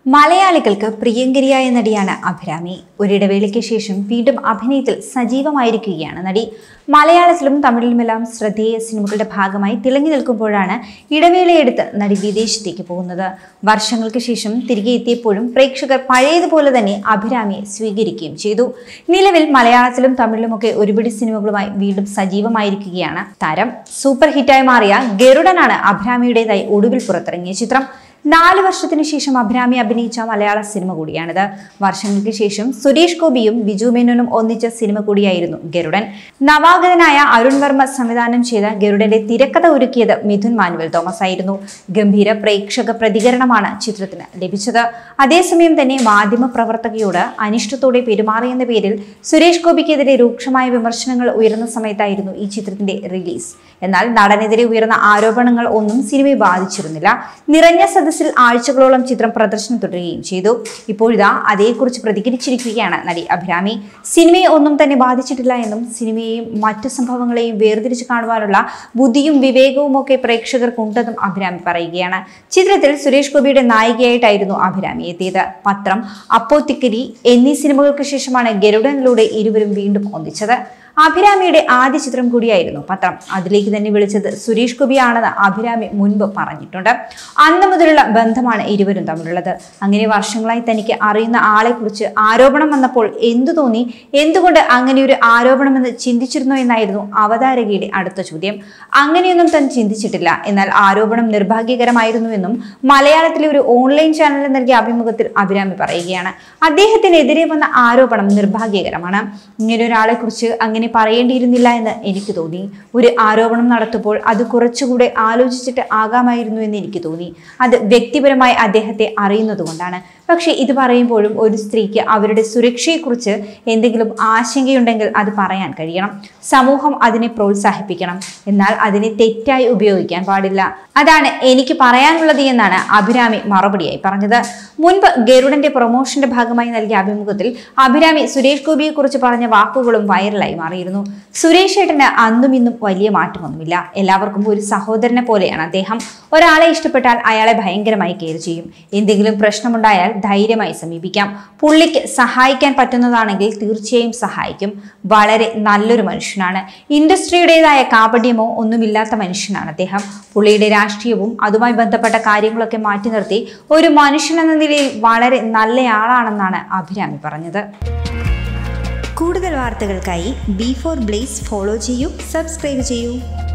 മലയാളികൾക്ക് പ്രിയങ്കരിയായ നടിയാണ് അഭിരാമി ഒരിടവേളയ്ക്ക് ശേഷം വീണ്ടും അഭിനയത്തിൽ സജീവമായിരിക്കുകയാണ് നടി മലയാളത്തിലും തമിഴിലുമെല്ലാം ശ്രദ്ധേയ സിനിമകളുടെ ഭാഗമായി തിളങ്ങി നിൽക്കുമ്പോഴാണ് ഇടവേളയെടുത്ത് നടി വിദേശത്തേക്ക് പോകുന്നത് വർഷങ്ങൾക്ക് ശേഷം തിരികെ എത്തിയപ്പോഴും പ്രേക്ഷകർ പഴയതുപോലെ തന്നെ അഭിരാമിയെ സ്വീകരിക്കുകയും ചെയ്തു നിലവിൽ മലയാളത്തിലും തമിഴിലുമൊക്കെ ഒരുപിടി സിനിമകളുമായി വീണ്ടും സജീവമായിരിക്കുകയാണ് താരം സൂപ്പർ ഹിറ്റായി മാറിയ ഗരുഡനാണ് അഭിരാമിയുടേതായി ഒടുവിൽ പുറത്തിറങ്ങിയ ചിത്രം നാല് വർഷത്തിനു ശേഷം അഭിരാമി അഭിനയിച്ച മലയാള സിനിമ കൂടിയാണിത് വർഷങ്ങൾക്ക് ശേഷം സുരേഷ് ഗോപിയും ബിജു മേനോനും ഒന്നിച്ച സിനിമ കൂടിയായിരുന്നു ഗരുഡൻ നവാഗതനായ അരുൺ വർമ്മ സംവിധാനം ചെയ്ത ഗരുഡന്റെ തിരക്കഥ ഒരുക്കിയത് മിഥുൻ മാനുവൽ തോമസ് ആയിരുന്നു ഗംഭീര പ്രേക്ഷക പ്രതികരണമാണ് ചിത്രത്തിന് ലഭിച്ചത് അതേസമയം തന്നെ മാധ്യമ പ്രവർത്തകയോട് അനിഷ്ടത്തോടെ പെരുമാറിയെന്ന പേരിൽ സുരേഷ് ഗോപിക്കെതിരെ രൂക്ഷമായ വിമർശനങ്ങൾ ഉയർന്ന സമയത്തായിരുന്നു ഈ ചിത്രത്തിന്റെ റിലീസ് എന്നാൽ നടനെതിരെ ഉയർന്ന ആരോപണങ്ങൾ ഒന്നും സിനിമയെ ബാധിച്ചിരുന്നില്ല നിറഞ്ഞ സദസ്സിൽ ആഴ്ചകളോളം ചിത്രം പ്രദർശനം തുടരുകയും ചെയ്തു ഇപ്പോഴിതാ അതേക്കുറിച്ച് പ്രതികരിച്ചിരിക്കുകയാണ് നടി അഭിരാമി സിനിമയെ ഒന്നും തന്നെ ബാധിച്ചിട്ടില്ല എന്നും സിനിമയെയും മറ്റു സംഭവങ്ങളെയും വേർതിരിച്ച് കാണുവാനുള്ള ബുദ്ധിയും വിവേകവും ഒക്കെ പ്രേക്ഷകർക്കുണ്ടെന്നും അഭിരാമി പറയുകയാണ് ചിത്രത്തിൽ സുരേഷ് ഗോപിയുടെ നായികയായിട്ടായിരുന്നു അഭിരാമി എത്തിയത് പത്രം അപ്പോത്തിക്കരി എന്നീ സിനിമകൾക്ക് ശേഷമാണ് ഗരുഡനിലൂടെ ഇരുവരും വീണ്ടും ഒന്നിച്ചത് അഭിരാമിയുടെ ആദ്യ ചിത്രം കൂടിയായിരുന്നു പത്രം അതിലേക്ക് തന്നെ വിളിച്ചത് സുരേഷ് ഗോപിയാണെന്ന് അഭിരാമി മുൻപ് പറഞ്ഞിട്ടുണ്ട് അന്ന് മുതലുള്ള ബന്ധമാണ് ഇരുവരും തമ്മിലുള്ളത് അങ്ങനെ വർഷങ്ങളായി തനിക്ക് അറിയുന്ന ആളെക്കുറിച്ച് ആരോപണം വന്നപ്പോൾ എന്തു തോന്നി എന്തുകൊണ്ട് അങ്ങനെ ഒരു ആരോപണമെന്ന് ചിന്തിച്ചിരുന്നോ എന്നായിരുന്നു അവതാരകയുടെ അടുത്ത ചോദ്യം അങ്ങനെയൊന്നും താൻ ചിന്തിച്ചിട്ടില്ല എന്നാൽ ആരോപണം നിർഭാഗ്യകരമായിരുന്നുവെന്നും മലയാളത്തിലെ ഒരു ഓൺലൈൻ ചാനലിൽ നൽകിയ അഭിമുഖത്തിൽ അഭിരാമി പറയുകയാണ് അദ്ദേഹത്തിനെതിരെ വന്ന ആരോപണം നിർഭാഗ്യകരമാണ് ഇങ്ങനെ ഒരാളെ കുറിച്ച് അങ്ങനെ പറയേണ്ടിയിരുന്നില്ല എന്ന് എനിക്ക് തോന്നി ഒരു ആരോപണം നടത്തുമ്പോൾ അത് കുറച്ചുകൂടെ ആലോചിച്ചിട്ട് ആകാമായിരുന്നു എന്ന് എനിക്ക് തോന്നി അത് വ്യക്തിപരമായി അദ്ദേഹത്തെ അറിയുന്നതുകൊണ്ടാണ് പക്ഷേ ഇത് പറയുമ്പോഴും ഒരു സ്ത്രീക്ക് അവരുടെ സുരക്ഷയെക്കുറിച്ച് എന്തെങ്കിലും ആശങ്കയുണ്ടെങ്കിൽ അത് പറയാൻ കഴിയണം സമൂഹം അതിനെ പ്രോത്സാഹിപ്പിക്കണം എന്നാൽ അതിനെ തെറ്റായി ഉപയോഗിക്കാൻ പാടില്ല അതാണ് എനിക്ക് പറയാനുള്ളത് എന്നാണ് അഭിരാമി മറുപടിയായി പറഞ്ഞത് മുൻപ് ഗരുഡന്റെ പ്രൊമോഷന്റെ ഭാഗമായി നൽകിയ അഭിമുഖത്തിൽ അഭിരാമി സുരേഷ് ഗോപിയെ കുറിച്ച് പറഞ്ഞ വാക്കുകളും വൈറലായി മാറിയിരുന്നു സുരേഷ് ഏട്ടന് അന്നും ഇന്നും വലിയ മാറ്റമൊന്നുമില്ല എല്ലാവർക്കും ഒരു സഹോദരനെ പോലെയാണ് അദ്ദേഹം ഒരാളെ ഇഷ്ടപ്പെട്ടാൽ അയാളെ ഭയങ്കരമായി കെയർ ചെയ്യും എന്തെങ്കിലും പ്രശ്നമുണ്ടായാൽ ധൈര്യമായി സമീപിക്കാം പുള്ളിക്ക് സഹായിക്കാൻ പറ്റുന്നതാണെങ്കിൽ തീർച്ചയായും സഹായിക്കും വളരെ നല്ലൊരു മനുഷ്യനാണ് ഇൻഡസ്ട്രിയുടേതായ കാപട്യമോ ഒന്നുമില്ലാത്ത മനുഷ്യനാണ് അദ്ദേഹം പുള്ളിയുടെ രാഷ്ട്രീയവും അതുമായി ബന്ധപ്പെട്ട കാര്യങ്ങളൊക്കെ മാറ്റി നിർത്തി ഒരു മനുഷ്യൻ എന്ന നിലയിൽ വളരെ നല്ലയാളാണെന്നാണ് അഭിരാമി പറഞ്ഞത് കൂടുതൽ വാർത്തകൾക്കായി ബി ഫോർ ബ്ലേസ് ഫോളോ ചെയ്യൂ സബ്സ്ക്രൈബ് ചെയ്യൂ